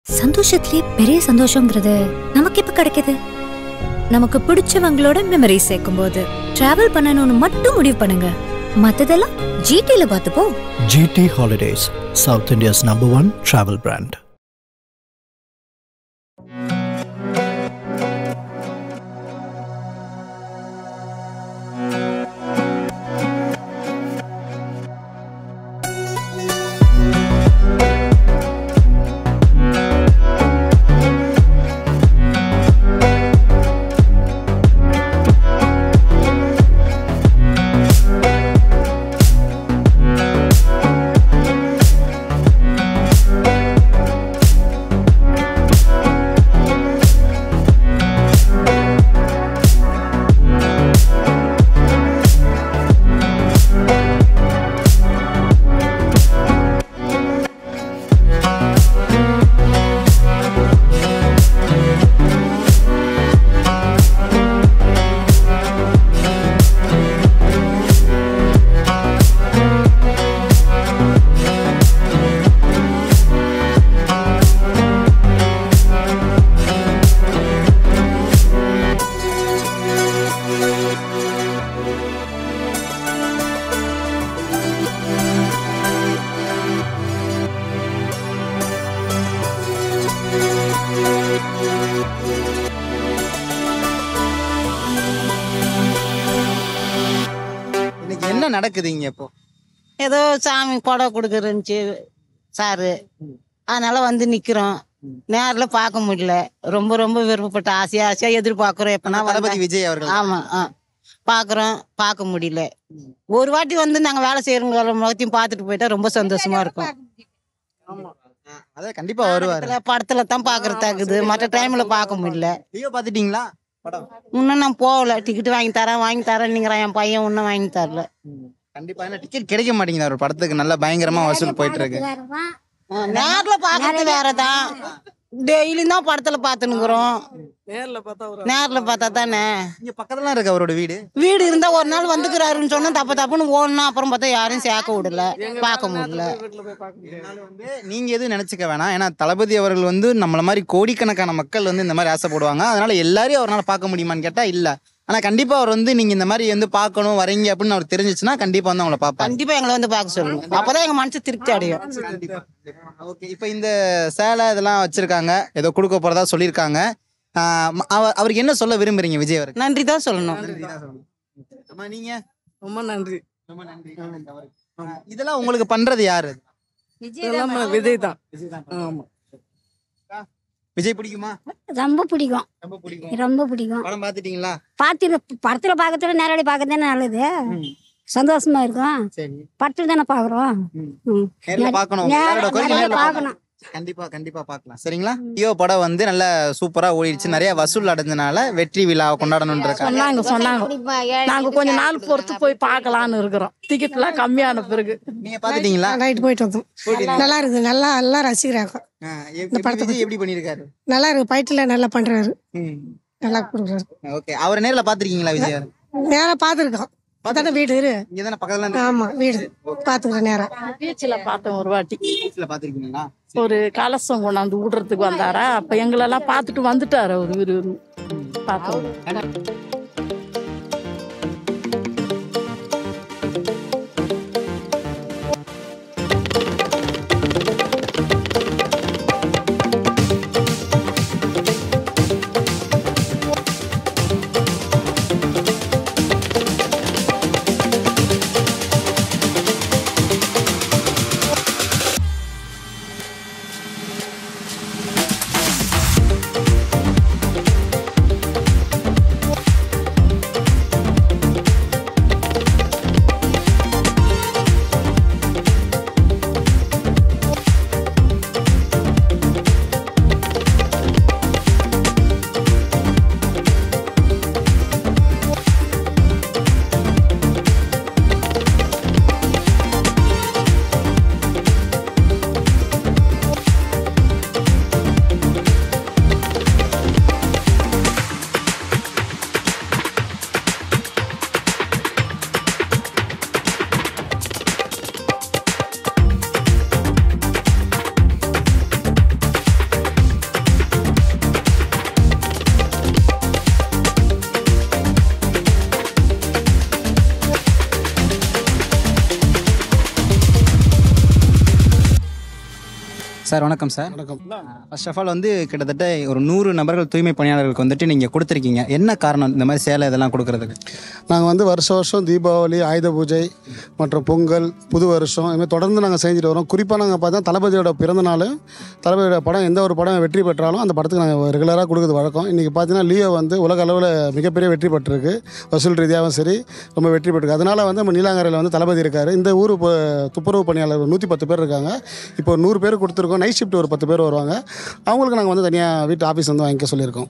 சந்தோஷத்திலே பெரிய சந்தோஷங்கிறது நமக்கு எப்ப கிடைக்குது நமக்கு பிடிச்சவங்களோட மெமரி சேர்க்கும் போது டிராவல் பண்ணணும்னு மட்டும் முடிவு பண்ணுங்க மத்ததெல்லாம் ஜிடில பார்த்துப்போம் GT Holidays, South India's number one travel brand. இன்னைக்கு என்ன நடக்குது இங்க இப்போ ஏதோ சாமி புடவை கொடுக்குறேன்னுச்சு சாரு அதனால வந்து நிக்கிறோம் நேர்ல பார்க்க முடியல ரொம்ப ரொம்ப விருப்பப்பட்ட ஆசையா ஆசையா எதிர்பார்க்கிறோம் எப்பனா தளபதி வந்தா- விஜய் அவர்கள் ஆமா ஆ பாக்குறோம் பார்க்க முடியல ஒரு வாட்டி வந்து நாங்க வேலை செய்யறவங்க முகத்தையும் பார்த்துட்டு போயிட்டா ரொம்ப சந்தோஷமா இருக்கும் அதான் கண்டிப்பா வருவாரு படத்துல படத்துல தான் பாக்குறதாக்குது மற்ற டைம்ல பார்க்க முடியல ஐயோ பாத்துட்டீங்களா படம் இன்னும் நான் போகல டிக்கெட் வாங்கி தரேன் வாங்கி தரேன்னுங்கிறான் என் பையன் இன்னும் வாங்கி தரல கண்டிப்பா ஏன்னா டிக்கெட் கிடைக்க மாட்டேங்குது ஒரு படத்துக்கு நல்ல பயங்கரமா வசூல் போயிட்டு இருக்கு ஆ, நேர்ல பாக்குறது வேறதான் டெய்லியும் தான் படத்துல பாத்துனுக்குறோம் நேர்ல பார்த்தா தானே இங்க பக்கத்துல இருக்கு அவரோட வீடு வீடு இருந்தா ஒரு நாள் வந்துக்கிறாருன்னு சொன்னா தப்பு தப்புன்னு ஓடணும் அப்புறம் பார்த்தா யாரையும் சேர்க்க விடல பார்க்க முடியல இருந்தாலும் வந்து நீங்க எதுவும் நினைச்சுக்க வேணாம் ஏன்னா தளபதி அவர்கள் வந்து நம்மள மாதிரி கோடிக்கணக்கான மக்கள் வந்து இந்த மாதிரி ஆசைப்படுவாங்க அதனால எல்லாரையும் அவரால் பார்க்க முடியுமான்னு கேட்டா இல்ல ஆனா கண்டிப்பா அவர் வந்து நீங்க இந்த மாதிரி வந்து பார்க்கணும் வரீங்க அப்படின்னு அவர் தெரிஞ்சிச்சுன்னா கண்டிப்பா வந்து அவங்கள பார்ப்பாங்க கண்டிப்பா எங்களை வந்து பார்க்க சொல்லுங்க அப்பதான் எங்க மனசு திருப்தி அடையும் ஓகே இப்போ இந்த சேலை இதெல்லாம் வச்சிருக்காங்க ஏதோ கொடுக்க போறதா சொல்லியிருக்காங்க ஆஹ் ம- அவர் அவருக்கு என்ன சொல்ல விரும்புறீங்க விஜய் அவருக்கு நன்றி தான் சொல்லணும் அம்மா நீங்க ரொம்ப நன்றி ரொம்ப நன்றி ஆஹ் இதெல்லாம் உங்களுக்கு பண்றது யாரு இதெல்லாம் விஜய் தான் ஆமா விஜய் பிடிக்குமா ரொம்ப பிடிக்கும் ரொம்ப பிடிக்கும் ரொம்ப பிடிக்கும் படம் பாத்துட்டீங்களா பார்த்து படத்துல பார்க்கறதுல நேரடி பார்க்கறது நல்லது சந்தோஷமா இருக்கும் சரி படத்துல தானே பாக்குறோம் ம். நேர்ல பார்க்கணும் நேர- யாரோட கோரிக்கை நேரா நேர்ல பார்க்கணும் பார்க்கணும் கண்டிப்பா கண்டிப்பா பார்க்கலாம் சரிங்களா ஐயோ படம் வந்து நல்ல சூப்பரா ஓடிடுச்சு நிறைய வசூல் அடைஞ்சனால வெற்றி விழா கொண்டாடணும்ன்றாங்க சொன்னாங்க சொன்னாங்க நாங்க கொஞ்ச நாள் பொறுத்து போய் பார்க்கலாம்னு இருக்கிறோம் டிக்கெட் எல்லாம் கம்மியான பிறகு நீங்க பாத்துட்டீங்களா நைட் போயிட்டு வந்தோம் நல்லா இருக்குது நல்லா எல்லாம் ரசிக்கிறாங்க ஆஹ் எப்படி- எப்படி விஜய் எப்படி பண்ணிருக்காரு நல்லா இருக்கு பைட்டில் நல்லா பண்றாரு நல்லா கொடுக்குறாரு ஓகே அவர் நேர்ல பாத்திருக்கீங்களா விஜய் நேரா பார்த்துருக்கோம் அதானே வீடு இரு இங்க தானே பக்கத்துல இருந்து ஆமா வீடு பார்த்துக்கிறேன் நேரா பீச்சில் பார்த்தோம் ஒரு வாட்டி வீட்டுல பாத்திருக்கீங்களா ஒரு கலசம் கொண்டாந்து விடுறதுக்கு வந்தாரா அப்ப எங்களெல்லாம் பார்த்துட்டு வந்துட்டாரு அவர் விரு பார்த்தோம் சார் வணக்கம் சார் வணக்கம் ஃபர்ஸ்ட் ஆஃப் ஆல் வந்து கிட்டத்தட்ட ஒரு நூறு நபர்கள் தூய்மை பணியாளர்களுக்கு வந்துட்டு நீங்கள் கொடுத்துருக்கீங்க என்ன காரணம் இந்த மாதிரி சேலை இதெல்லாம் கொடுக்கறதுக்கு நாங்கள் வந்து வருஷம் வருஷம் தீபாவளி ஆயுத பூஜை மற்றும் பொங்கல் புது வருஷம் இதுமாதிரி தொடர்ந்து நாங்கள் செஞ்சுட்டு வரோம் குறிப்பாக நாங்கள் பார்த்தா தளபதியோட பிறந்த நாள் தளபதியோட படம் எந்த ஒரு படம் வெற்றி பெற்றாலும் அந்த படத்துக்கு நாங்கள் ரெகுலராக கொடுக்குறது வழக்கம் இன்றைக்கி பார்த்தீங்கன்னா லியோ வந்து உலக அளவில் மிகப்பெரிய வெற்றி பெற்றிருக்கு வசூல் ரீதியாகவும் சரி ரொம்ப வெற்றி பெற்றிருக்கு அதனால் வந்து நம்ம நீலாங்கரையில் வந்து தளபதி இருக்கார் இந்த ஊர் இப்போ துப்புரவு பணியாளர் நூற்றி பத்து பேர் இருக்காங்க இப்போ ஒரு நூறு பேர் கொடுத்துருக்கோம் நைட் ஷிஃப்ட் ஒரு பத்து பேர் வருவாங்க அவங்களுக்கு நாங்கள் வந்து தனியாக வீட்டு ஆஃபீஸ் வந்து வாங்கிக்க சொல்லியிருக்கோம்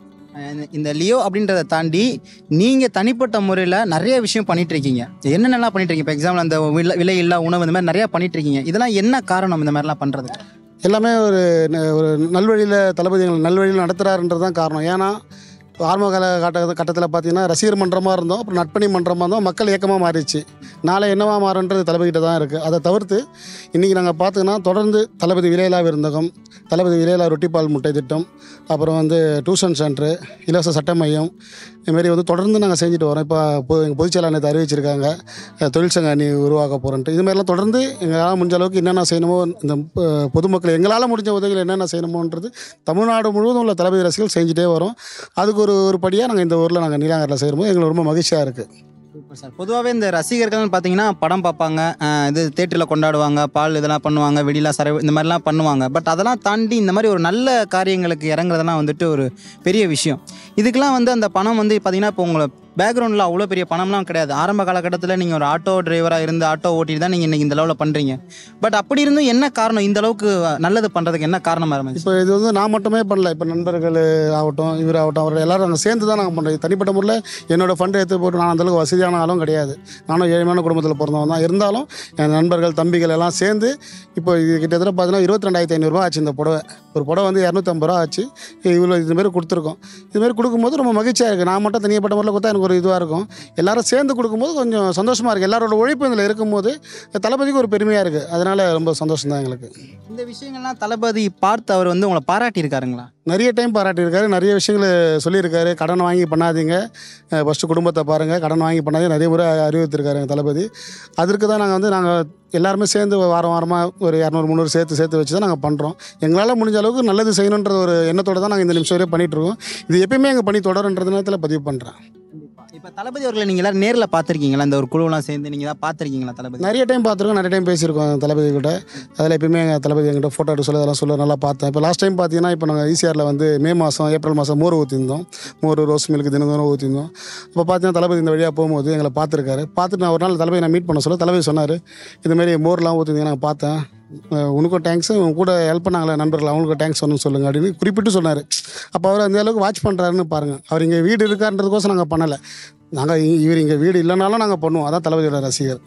அஹ் இந்த லியோ அப்படின்றத தாண்டி நீங்கள் தனிப்பட்ட முறையில் நிறைய விஷயம் பண்ணிட்டு இருக்கீங்க என்னென்னலாம் பண்ணிட்டு இருக்கீங்க இப்போ எக்ஸாம்பிள் அந்த விலை விலை இல்லா உணவு இந்த மாதிரி நிறையா பண்ணிட்டு இருக்கீங்க இதெல்லாம் என்ன காரணம் இந்த மாதிரிலாம் பண்ணுறதுக்கு எல்லாமே ஒரு ந- ஒரு நல்வழியில் தளபதி எங்களை நல்வழியில் நடத்துகிறாருன்றது தான் காரணம் ஏன்னா ஆரம்ப கால கட்ட கட்டத்தில் பார்த்தீங்கன்னா ரசிகர் மன்றமாக இருந்தோம் அப்புறம் நட்பணி மன்றமாக இருந்தோம் மக்கள் இயக்கமாக மாறிடுச்சு நாளை என்னவா மாறுன்றது தளபதிகிட்ட தான் இருக்குது அதை தவிர்த்து இன்றைக்கி நாங்கள் பார்த்தீங்கன்னா தொடர்ந்து தளபதி விலையில்லா விருந்தகம் தளபதி விலையில்லா ரொட்டிப்பால் முட்டை திட்டம் அப்புறம் வந்து டியூஷன் சென்டரு இலவச சட்ட மையம் இதுமாரி வந்து தொடர்ந்து நாங்கள் செஞ்சுட்டு வரோம் இப்போ பொ- எங்கள் பொதுச்செயலாளர் நேற்று அறிவிச்சிருக்காங்க அஹ், தொழிற்சங்க அணி உருவாக்க போகிறோன்ட்டு இது மாதிரிலாம் தொடர்ந்து எங்களால் முடிஞ்ச அளவுக்கு என்னென்ன செய்யணுமோ இந்த அஹ், பொதுமக்கள் எங்களால் முடிஞ்ச உதவிகள் என்னென்ன செய்யணுமோன்றது தமிழ்நாடு முழுவதும் உள்ள தளபதி ரசிகர்கள் செஞ்சுட்டே வரோம் அதுக்கு ஒரு ஒரு படியாக நாங்கள் இந்த ஊரில் நாங்கள் நீலாங்கரில் செய்யும்போது எங்களுக்கு ரொம்ப மகிழ்ச்சியாக இருக்குது சூப்பர் சார் பொதுவாகவே இந்த ரசிகர்கள்னு பார்த்தீங்கன்னா படம் பார்ப்பாங்க அஹ் இது தேட்டரில் கொண்டாடுவாங்க பால் இதெல்லாம் பண்ணுவாங்க வெடிலாம் சர இந்த மாதிரிலாம் பண்ணுவாங்க பட் அதெல்லாம் தாண்டி இந்த மாதிரி ஒரு நல்ல காரியங்களுக்கு இறங்குறதெல்லாம் வந்துட்டு ஒரு பெரிய விஷயம் இதுக்கெல்லாம் வந்து அந்த பணம் வந்து பார்த்தீங்கன்னா இப்போ உங்களை பேக்ரவுண்டில் அவ்வளோ பெரிய பணம்லாம் கிடையாது ஆரம்ப காலகட்டத்தில் நீங்கள் ஒரு ஆட்டோ டிரைவராக இருந்து ஆட்டோ ஓட்டிட்டு தான் நீங்கள் இன்றைக்கி இந்த லெவலில் பண்ணுறீங்க பட் அப்படி இருந்தும் என்ன காரணம் இந்த அளவுக்கு நல்லது பண்ணுறதுக்கு என்ன காரணமாக இருந்துச்சு இப்போ இது வந்து நான் மட்டுமே பண்ணல இப்போ நண்பர்கள் ஆகட்டும் இவர் ஆகட்டும் அவர் எல்லாரும் நாங்கள் சேர்ந்து தான் நாங்கள் பண்ணுறோம் தனிப்பட்ட முறையில் என்னோட ஃபண்டு எடுத்து போட்டு நான் அந்தளவுக்கு வசதியான ஆளும் கிடையாது நானும் ஏழ்மையான குடும்பத்தில் பிறந்தவன் தான் இருந்தாலும் என் நண்பர்கள் தம்பிகள் எல்லாம் சேர்ந்து இப்போ இது கிட்டத்தட்ட பார்த்தீங்கன்னா இருபத்தி ரெண்டாயிரத்தி ஐநூறுரூவா ஆச்சு இந்த புடவை ஒரு புடவை வந்து இரநூத்தம்பது ரூபா ஆச்சு இவ்வளோ இதுமாரி கொடுத்துருக்கோம் இதுமாரி கொடுக்கும்போது ரொம்ப மகிழ்ச்சியாக இருக்குது நான் மட்டும் தனிப்பட்ட முறையில் கொடுத்தா எனக்கு ஒரு இதுவாக இருக்கும் எல்லாரும் சேர்ந்து கொடுக்கும்போது கொஞ்சம் சந்தோஷமாக இருக்குது எல்லாரோட உழைப்பு இதில் இருக்கும்போது தளபதிக்கு ஒரு பெருமையாக இருக்குது அதனால் ரொம்ப சந்தோஷம் தான் எங்களுக்கு இந்த விஷயங்கள்லாம் தளபதி பார்த்து அவர் வந்து உங்களை பாராட்டியிருக்காருங்களா நிறைய டைம் பாராட்டியிருக்காரு நிறைய விஷயங்களை சொல்லியிருக்காரு கடன் வாங்கி பண்ணாதீங்க ஃபஸ்ட்டு குடும்பத்தை பாருங்கள் கடன் வாங்கி பண்ணாதீங்க நிறைய முறை அறிவுறுத்திருக்காரு எங்கள் தளபதி அதற்கு தான் நாங்கள் வந்து நாங்கள் எல்லாருமே சேர்ந்து வாரம் வாரமாக ஒரு இரநூறு முந்நூறு சேர்த்து சேர்த்து வச்சு தான் நாங்கள் பண்ணுறோம் எங்களால் முடிஞ்ச அளவுக்கு நல்லது செய்யணுன்ற ஒரு எண்ணத்தோடு தான் நாங்கள் இந்த நிமிஷம் வரையும் பண்ணிகிட்ருக்கோம் இது எப்பயுமே எங்கள் பணி தொடருன்றது நேரத்தில் பதிவு பண்ணுறேன் இப்போ தளபதி அவர்களை நீங்கள் எல்லாரும் நேரில் பார்த்துருக்கீங்களா இந்த ஒரு குழுவெல்லாம் சேர்ந்து நீங்கள் தான் பார்த்துருக்கீங்களா தளபதி நிறைய டைம் பார்த்துருக்கோம் நிறைய டைம் பேசியிருக்கோம் தளபதி கிட்ட அதில் எப்பயுமே எங்கள் தளபதி எங்கிட்ட ஃபோட்டோ எடுக்க சொல்ல அதெல்லாம் சொல்ல நல்லா பார்த்தேன் இப்போ லாஸ்ட் டைம் பார்த்தீங்கன்னா இப்போ நாங்கள் ஈசிஆரில் வந்து மே மாதம் ஏப்ரல் மாதம் மோர் ஊற்றிருந்தோம் மோர் ரோஸ் மில்க் தினந்தோறும் ஊற்றிருந்தோம் அப்போ பார்த்தீங்கன்னா தளபதி இந்த வழியாக போகும்போது எங்களை பார்த்துருக்காரு பார்த்துட்டு நான் ஒரு நாள் தளபதி நான் மீட் பண்ண சொல்ல தளபதி சொன்னார் இதுமாரி மோர்லாம் ஊற்றிருந்தீங்க நான் பார்த்தேன் அஹ் உனக்கும் தேங்க்ஸ் உன் கூட ஹெல்ப் பண்ணாங்களே நண்பர்கள் அவங்களுக்கும் தேங்க்ஸ் சொல்லணும்னு சொல்லுங்க அப்படின்னு குறிப்பிட்டு சொன்னார் அப்போ அவர் அந்த அளவுக்கு வாட்ச் பண்ணுறாருன்னு பாருங்கள் அவர் இங்கே வீடு இருக்கான்றதுக்கோசம் நாங்கள் பண்ணலை நாங்கள் இவர் இங்கே வீடு இல்லைனாலும் நாங்கள் பண்ணுவோம் அதான் தளபதியோட ரசிகர்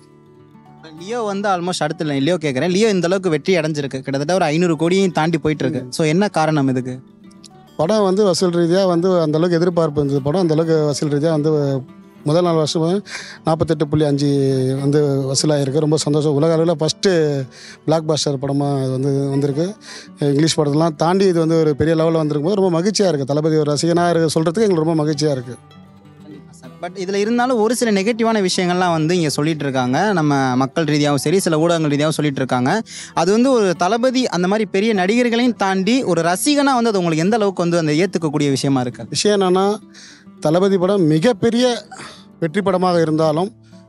லியோ வந்து ஆல்மோஸ்ட் அடுத்து இல்லை லியோ கேட்குறேன் லியோ இந்த அளவுக்கு வெற்றி அடைஞ்சிருக்கு கிட்டத்தட்ட ஒரு ஐநூறு கோடியும் தாண்டி போயிட்டு இருக்கு ஸோ என்ன காரணம் இதுக்கு படம் வந்து வசூல் ரீதியாக வந்து அந்த அளவுக்கு எதிர்பார்ப்பு இருந்தது படம் அந்த அளவுக்கு வசூல் ரீதியாக வந்து முதல் நாள் வருஷம் நாற்பத்தெட்டு புள்ளி அஞ்சு வந்து வசூலாகிருக்கு ரொம்ப சந்தோஷம் உலக அளவில் ஃபஸ்ட்டு பிளாக் பாஸ்டர் படமாக இது வந்து வந்திருக்கு இங்கிலீஷ் படத்தெல்லாம் தாண்டி இது வந்து ஒரு பெரிய லெவலில் வந்திருக்கும் போது ரொம்ப மகிழ்ச்சியாக இருக்குது தளபதி ஒரு ரசிகனாக இருக்க சொல்கிறதுக்கு எங்களுக்கு ரொம்ப மகிழ்ச்சியாக இருக்குது பட் இதில் இருந்தாலும் ஒரு சில நெகட்டிவான விஷயங்கள்லாம் வந்து இங்கே சொல்லிட்டு இருக்காங்க நம்ம மக்கள் ரீதியாகவும் சரி சில ஊடகங்கள் ரீதியாகவும் சொல்லிட்டு இருக்காங்க அது வந்து ஒரு தளபதி அந்த மாதிரி பெரிய நடிகர்களையும் தாண்டி ஒரு ரசிகனாக வந்து அது உங்களுக்கு எந்த அளவுக்கு வந்து அந்த ஏற்றுக்கக்கூடிய விஷயமா இருக்கு விஷயம் என்னென்னா தளபதி படம் மிகப்பெரிய வெற்றி படமாக இருந்தாலும்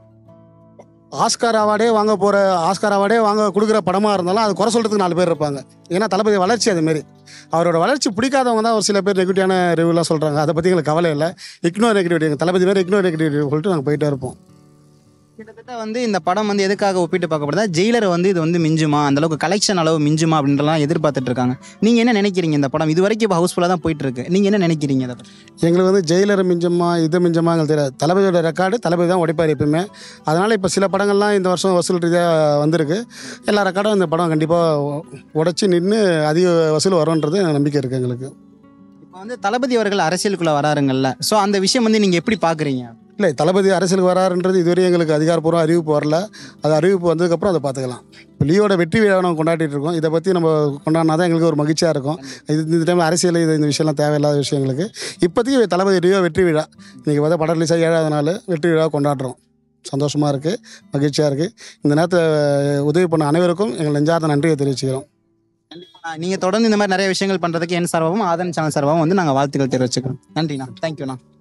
ஆஸ்கார் அவார்டே வாங்க போகிற ஆஸ்கார் அவார்டே வாங்க கொடுக்குற படமாக இருந்தாலும் அது குறை சொல்கிறதுக்கு நாலு பேர் இருப்பாங்க ஏன்னா தளபதி வளர்ச்சி அதுமாரி அவரோட வளர்ச்சி பிடிக்காதவங்க தான் ஒரு சில பேர் நெகட்டிவான ரிவ்யூலாம் சொல்கிறாங்க அதை பற்றி எங்களுக்கு கவலை இல்லை இக்னோர் நெகட்டிவிட்டி எங்கள் தளபதி மாதிரி இக்னோர் நெகட்டிவிட்டி சொல்லிட்டு நாங்கள் போயிட்டே இருப்போம் கிட்டத்தட்ட வந்து இந்த படம் வந்து எதுக்காக ஒப்பிட்டு பார்க்கப்படுதா ஜெயிலரை வந்து இது வந்து மிஞ்சுமா அந்த அளவுக்கு கலெக்ஷன் அளவு மிஞ்சுமா அப்படின்றலாம் எதிர்பார்த்துட்டு இருக்காங்க நீங்க என்ன நினைக்கிறீங்க இந்த படம் இது வரைக்கும் இப்போ ஹவுஸ்ஃபுல்லாக தான் போயிட்டு இருக்கு நீங்க என்ன நினைக்கிறீங்க அதை பத்தி? எங்களுக்கு வந்து ஜெயிலர் மிஞ்சமா இது மிஞ்சமா எங்களுக்கு தெரியாது தளபதியோட ரெக்கார்டு தளபதி தான் உடைப்பார் எப்பயுமே அதனால் இப்போ சில படங்கள்லாம் இந்த வருஷம் வசூல் ரீதியாக வந்திருக்கு எல்லா ரெக்கார்டும் இந்த படம் கண்டிப்பாக உடச்சி நின்று அதிக வசூல் வரும்ன்றது எனக்கு நம்பிக்கை இருக்குது எங்களுக்கு இப்போ வந்து தளபதி அவர்கள் அரசியலுக்குள்ள வராருங்கல்ல ஸோ அந்த விஷயம் வந்து நீங்க எப்படி பாக்குறீங்க இல்லை தளபதி அரசியலுக்கு வராருன்றது இதுவரை எங்களுக்கு அதிகாரப்பூர்வ அறிவிப்பு வரல அது அறிவிப்பு வந்ததுக்கப்புறம் அதை பார்த்துக்கலாம் இப்போ லியோட வெற்றி விழா நம்ம கொண்டாடிட்டு இருக்கோம் இதை பற்றி நம்ம கொண்டாடினா தான் எங்களுக்கு ஒரு மகிழ்ச்சியாக இருக்கும் இது இந்த டைமில் அரசியல் இது இந்த விஷயம்லாம் தேவையில்லாத விஷயங்களுக்கு இப்போதைக்கு தளபதி லியோ வெற்றி விழா இன்றைக்கி பார்த்தா படம் ரிலீஸ் ஆகி ஏழாவது நாள் வெற்றி விழா கொண்டாடுறோம் சந்தோஷமாக இருக்குது மகிழ்ச்சியாக இருக்குது இந்த நேரத்தில் உதவி பண்ண அனைவருக்கும் எங்கள் நெஞ்சார்ந்த நன்றியை தெரிவிச்சுக்கிறோம் ஆஹ் நீங்க தொடர்ந்து இந்த மாதிரி நிறைய விஷயங்கள் பண்றதுக்கு என் சார்பாகவும் ஆதன் சேனல் சார்பாகவும் வந்து நாங்க வாழ்த்துக்கள் தெரிவிச்சுக்கிறோம் நன்றிண்ணா தேங்க்யூண்ணா